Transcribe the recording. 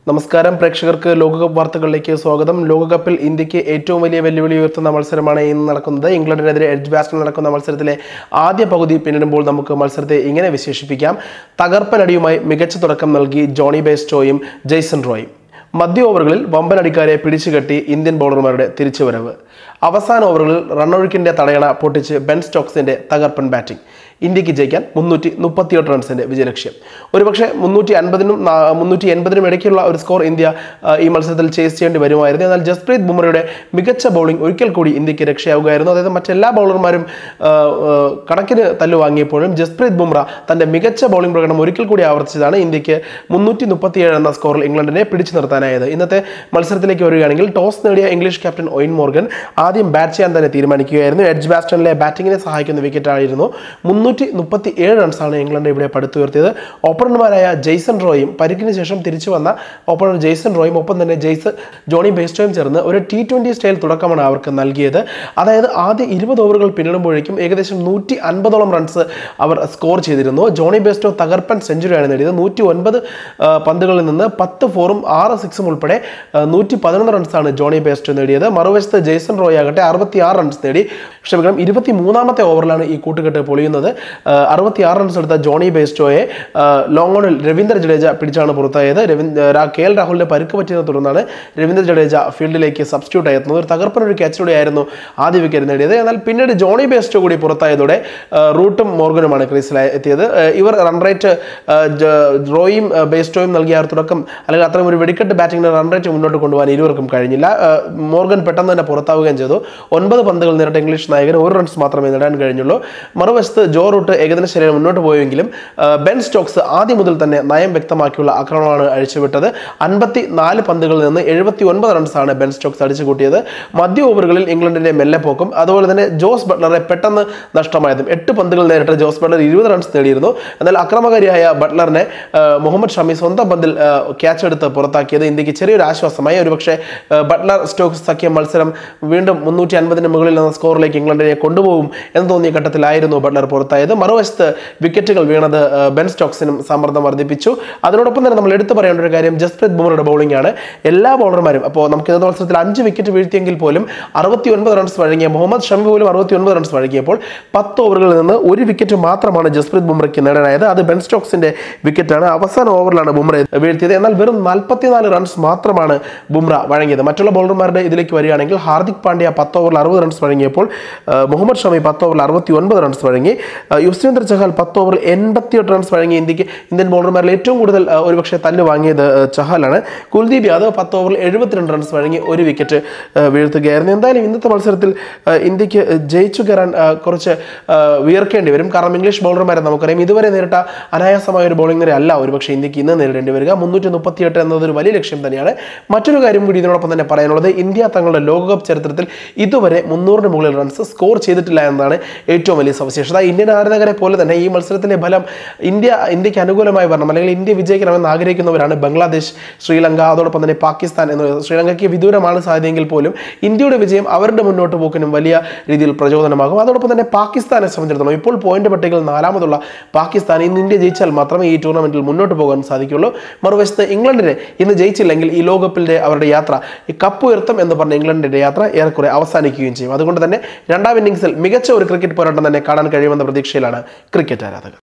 നമസ്കാരം പ്രേക്ഷകർക്ക് ലോകകപ്പ് വാർത്തകളിലേക്ക് സ്വാഗതം ലോകകപ്പിൽ ഇന്ത്യക്ക് ഏറ്റവും വലിയ വെല്ലുവിളി ഉയർത്തുന്ന മത്സരമാണ് ഇന്ന് നടക്കുന്നത് ഇംഗ്ലണ്ടിനെതിരെ എഡ്ജ് ബാസ്റ്റിൽ നടക്കുന്ന മത്സരത്തിലെ ആദ്യ പകുതി പിന്നിടുമ്പോൾ നമുക്ക് മത്സരത്തെ ഇങ്ങനെ വിശേഷിപ്പിക്കാം തകർപ്പനടിയുമായി മികച്ച തുടക്കം നൽകി ജോണി ബേസ്റ്റോയും ജെയ്സൺ റോയും മധ്യ ഓവറുകളിൽ വമ്പനടിക്കാരെ പിടിച്ചുകെട്ടി ഇന്ത്യൻ ബൗളർമാരുടെ തിരിച്ചുവരവ് അവസാന ഓവറുകളിൽ റണ്ണൊഴുക്കിന്റെ തടയണ പൊട്ടിച്ച് ബെൻ സ്റ്റോക്സിന്റെ തകർപ്പൻ ബാറ്റിംഗ് ഇന്ത്യക്ക് ജയിക്കാൻ മുന്നൂറ്റി മുപ്പത്തിയെട്ട് റൺസിന്റെ വിജയലക്ഷ്യം ഒരുപക്ഷെ മുന്നൂറ്റി അൻപതിനും മുന്നൂറ്റി എൺപതിനും ഇടയ്ക്കുള്ള ഒരു സ്കോർ ഇന്ത്യ ആ, ഈ മത്സരത്തിൽ ചേസ് ചെയ്യേണ്ടി വരുമായിരുന്നു എന്നാൽ ജസ്പ്രീത് ബുംറയുടെ മികച്ച ബൗളിംഗ് ഒരിക്കൽ കൂടി ഇന്ത്യക്ക് രക്ഷയാവുകയായിരുന്നു അതായത് മറ്റെല്ലാ ബൗളർമാരും ആ, ആ, കണക്കിന് തല്ലു വാങ്ങിയപ്പോഴും ജസ്പ്രീത് ബുംറ തന്റെ മികച്ച ബൗളിംഗ് പ്രകടനം ഒരിക്കൽ കൂടി ആവർത്തിച്ചതാണ് ഇന്ത്യക്ക് മുന്നൂറ്റി മുപ്പത്തിയേഴ് എന്ന സ്കോറിൽ ഇംഗ്ലണ്ടിനെ പിടിച്ചു നിർത്താനായത് ഇന്നത്തെ മത്സരത്തിലേക്ക് വരികയാണെങ്കിൽ ടോസ് നേടിയ ഇംഗ്ലീഷ് ക്യാപ്റ്റൻ ഒയിൻ മോർഗൻ ആദ്യം ബാറ്റ് ചെയ്യാൻ തന്നെ തീരുമാനിക്കുകയായിരുന്നു എഡ്ജ് ബാസ്റ്റണിലെ ബാറ്റിങ്ങിനെ സഹായിക്കുന്ന വിക്കറ്റായിരുന്നു മുന്നൂറ്റി മുപ്പത്തി ഏഴ് റൺസാണ് ഇംഗ്ലണ്ട് ഇവിടെ പടുത്തുയർത്തിയത് ഓപ്പണർമാരായ ജെയ്സൺ റോയും പരിക്കിന് ശേഷം തിരിച്ചു വന്ന ഓപ്പണർ ജെയ്സൺ റോയും ഒപ്പം തന്നെ ജെയ്സ് ജോണി ബേസ്റ്റോയും ചേർന്ന് ഒരു ടി ട്വൻ്റി സ്റ്റൈൽ തുടക്കമാണ് അവർക്ക് നൽകിയത് അതായത് ആദ്യ ഇരുപത് ഓവറുകൾ പിന്നിടുമ്പോഴേക്കും ഏകദേശം നൂറ്റി അൻപതോളം റൺസ് അവർ സ്കോർ ചെയ്തിരുന്നു ജോണി ബേസ്റ്റോ തകർപ്പൻ സെഞ്ചുറിയാണ് നേടിയത് നൂറ്റി ഒൻപത് പന്തുകളിൽ നിന്ന് പത്ത് ഫോറും ആറ് സിക്സും ഉൾപ്പെടെ നൂറ്റി പതിനൊന്ന് റൺസാണ് ജോണി ബേസ്റ്റോ നേടിയത് മറുവശത്ത് ജെയ്സൺ റോയ് ആകട്ടെ അറുപത്തി ആറ് റൺസ് നേടി ക്ഷമിക്കണം ഇരുപത്തി മൂന്നാമത്തെ ഓവറിലാണ് ഈ കൂട്ടുകെട്ട് പൊളിയുന്നത് അറുപത്തി ആറ് റൺസ് എടുത്ത ജോണി ബേസ്റ്റോയെ ലോങ് ഓണിൽ രവീന്ദ്ര ജഡേജ പിടിച്ചാണ് പുറത്തായത് രവീന്ദ്ര കെ എൽ രാഹുലിന് പരുക്ക് പറ്റിയതിനെ തുടർന്നാണ് രവീന്ദ്ര ജഡേജ ഫീൽഡിലേക്ക് സബ്സ്റ്റിറ്റ്യൂട്ട് ആയിരുന്നത് ഒരു തകർപ്പൻ ഒരു ക്യാച്ചിലൂടെ ആയിരുന്നു ആദ്യ വിക്കറ്റ് നേടിയത് എന്നാൽ പിന്നീട് ജോണി ബേസ്റ്റോ കൂടി പുറത്തായതോടെ ആ, റൂട്ടും മോർഗനുമാണ് ക്രീസിൽ എത്തിയത് ആ, ഇവർ റൺ റേറ്റ് ആ, ജ- റോയും ആ, ബേസ്റ്റോയും നൽകിയ ആ ഒരു തുടക്കം അല്ലെങ്കിൽ അത്രയും ഒരു വെടിക്കെട്ട് ബാറ്റിംഗിന് റൺ റേറ്റ് മുന്നോട്ട് കൊണ്ടുപോകാൻ ഇരുവർക്കും കഴിഞ്ഞില്ല ആ, മോർഗൻ പെട്ടെന്ന് തന്നെ പുറത്താവുകയും ചെയ്തു ഒൻപത് പന്തുകൾ നേരിട്ട ഇംഗ്ലീഷ് നായകന് ഒരു റൺസ് മാത്രമേ നേടാൻ കഴിഞ്ഞുള്ളൂ മറുവശത്ത് ജോ റൂട്ട് ഏകദിന ശൈലിയിൽ മുന്നോട്ട് പോയെങ്കിലും ആ, ബെൻ സ്റ്റോക്സ് ആദ്യം മുതൽ തന്നെ നയം വ്യക്തമാക്കിയുള്ള ആക്രമണമാണ് അഴിച്ചുവിട്ടത് അൻപത്തി നാല് പന്തുകളിൽ നിന്ന് എഴുപത്തി ഒൻപത് റൺസാണ് ബെൻ സ്റ്റോക്സ് അടിച്ചു കൂട്ടിയത് മധ്യ ഓവറുകളിൽ ഇംഗ്ലണ്ടിന്റെ മെല്ലെപ്പോക്കും അതുപോലെ തന്നെ ജോസ് ബട്ട്ലറെ പെട്ടെന്ന് നഷ്ടമായതും എട്ട് പന്തുകൾ നേരിട്ട് ജോസ് ബട്ട്ലർ ഇരുപത് റൺസ് നേടിയിരുന്നു എന്നാൽ അക്രമകാരിയായ ബട്ട്ലറിനെ ആ, മുഹമ്മദ് ഷമി സ്വന്തം പന്തിൽ ക്യാച്ച് എടുത്ത് പുറത്താക്കിയത് ഇന്ത്യക്ക് ചെറിയൊരു ആശ്വാസമായി ഒരുപക്ഷെ ആ, ബട്ട്ലർ സ്റ്റോക്സ് സഖ്യം മത്സരം വീണ്ടും മുന്നൂറ്റി അൻപതിന് മുകളിൽ എന്ന സ്കോറിലേക്ക് ഇംഗ്ലണ്ടിനെ കൊണ്ടുപോകും എന്ന് തോന്നിയ ഘട്ടത്തിലായിരുന്നു ബട്ട്ലർ പുറത്തായത് മറുവശത്ത് വിക്കറ്റുകൾ വീണത് ആ, ബെൻ സ്റ്റോക്സിനും സമ്മർദ്ദം വർദ്ധിപ്പിച്ചു അതിനോടൊപ്പം തന്നെ നമ്മൾ എടുത്തു പറയേണ്ട ഒരു കാര്യം ജസ്പ്രീത് ബുംറയുടെ ബൗളിംഗ് ആണ് എല്ലാ ബൗളർമാരും അപ്പോൾ നമുക്ക് ഇന്നത്തെ മത്സരത്തിൽ അഞ്ച് വിക്കറ്റ് വീഴ്ത്തിയെങ്കിൽ പോലും അറുപത്തി ഒൻപത് റൺസ് വഴങ്ങിയ മുഹമ്മദ് ഷമി പോലും അറുപത്തി ഒൻപത് റൺസ് വഴങ്ങിയപ്പോൾ പത്ത് ഓവറുകളിൽ നിന്ന് ഒരു വിക്കറ്റ് മാത്രമാണ് ജസ്പ്രീത് ബുംറയ്ക്ക് നേടാനായത് അത് ബെൻ സ്റ്റോക്സിന്റെ വിക്കറ്റാണ് അവസാന ഓവറിലാണ് ബുംറ വീഴ്ത്തിയത് എന്നാൽ വെറും നാൽപ്പത്തിനാല് റൺസ് മാത്രമാണ് ബുംറ വഴങ്ങിയത് മറ്റുള്ള ബൗളർമാരുടെ ഇതിലേക്ക് വരികയാണെങ്കിൽ ഹാർദിക് പാണ്ഡ്യ പത്ത് ഓവറിൽ അറുപത് റൺസ് വഴങ്ങിയപ്പോൾ ആ, മുഹമ്മദ് ഷമി പത്ത് ഓവറിൽ അറുപത്തി ഒൻപത് റൺസ് വഴങ്ങി ആ, യുസ്വേന്ദ്ര ചഹൽ പത്ത് ഓവറിൽ എൺപത്തിയെട്ട് റൺസ് വഴങ്ങി ഇന്ത്യക്ക് ഇന്ത്യൻ ബൗളർമാരിൽ ഏറ്റവും കൂടുതൽ ആ, ഒരുപക്ഷെ തല്ല് വാങ്ങിയത് ആ, ചഹലാണ് കുൽദീപ് യാദവ് പത്ത് ഓവറിൽ എഴുപത്തിരണ്ട് റൺസ് വഴങ്ങി ഒരു വിക്കറ്റ് ആ, വീഴ്ത്തുകയായിരുന്നു എന്തായാലും ഇന്നത്തെ മത്സരത്തിൽ ആ, ഇന്ത്യക്ക് ജയിച്ചു കയറാൻ ആ, കുറച്ച് ആ, വിയർക്കേണ്ടി വരും കാരണം ഇംഗ്ലീഷ് ബൗളർമാരെ നമുക്കറിയാം ഇതുവരെ നേരിട്ട അനായാസമായ ഒരു ബൗളിംഗ് നിര അല്ല ഒരുപക്ഷെ ഇന്ത്യക്ക് ഇന്ന് നേരിടേണ്ടി വരിക മുന്നൂറ്റി മുപ്പത്തിയെട്ട് എന്നത് ഒരു വലിയ ലക്ഷ്യം തന്നെയാണ് മറ്റൊരു കാര്യം കൂടി ഇതിനോടൊപ്പം തന്നെ പറയാനുള്ളത് ഇന്ത്യ തങ്ങളുടെ ലോകകപ്പ് ചരിത്രത്തിൽ ഇതുവരെ മുന്നൂറിന് മുകളിൽ റൺസ് സ്കോർ ചെയ്തിട്ടില്ല എന്നതാണ് ഏറ്റവും വലിയ സവിശേഷത ഇന്ത്യൻ ആരാധകരെ പോലെ തന്നെ ഈ മത്സരത്തിലെ ഫലം ഇന്ത്യ ഇന്ത്യക്ക് അനുകൂലമായി വരണം അല്ലെങ്കിൽ ഇന്ത്യ വിജയിക്കണമെന്ന് ആഗ്രഹിക്കുന്നവരാണ് ബംഗ്ലാദേശ് ശ്രീലങ്ക അതോടൊപ്പം തന്നെ പാകിസ്ഥാൻ എന്ന് ശ്രീലങ്കയ്ക്ക് വിദൂരമാണ് സാധ്യതയെങ്കിൽ പോലും ഇന്ത്യയുടെ വിജയം അവരുടെ മുന്നോട്ട് പോക്കിനും വലിയ രീതിയിൽ പ്രചോദനമാകും അതോടൊപ്പം തന്നെ പാകിസ്ഥാനെ സംബന്ധിച്ചിടത്തോളം ഇപ്പോൾ പോയിന്റ് പട്ടികയിൽ നാലാമതുള്ള പാകിസ്ഥാൻ ഇന്ന് ഇന്ത്യ ജയിച്ചാൽ മാത്രമേ ഈ ടൂർണമെന്റിൽ മുന്നോട്ട് പോകാൻ സാധിക്കുള്ളൂ മറുവശത്ത് ഇംഗ്ലണ്ടിനെ ഇന്ന് ജയിച്ചില്ലെങ്കിൽ ഈ ലോകകപ്പിന്റെ അവരുടെ യാത്ര ഈ കപ്പ് ഉയർത്തും എന്ന് പറഞ്ഞ ഇംഗ്ലണ്ടിന്റെ യാത്ര ഏറെക്കുറെ അവസാനിക്കുകയും ചെയ്യും അതുകൊണ്ട് തന്നെ രണ്ടാം ഇന്നിംഗ്സിൽ മികച്ച ഒരു ക്രിക്കറ്റ് പോരാട്ടം തന്നെ കാണാൻ കഴിയുമെന്ന പ്രതീക്ഷയിലാണ് ക്രിക്കറ്റ് ആരാധകർ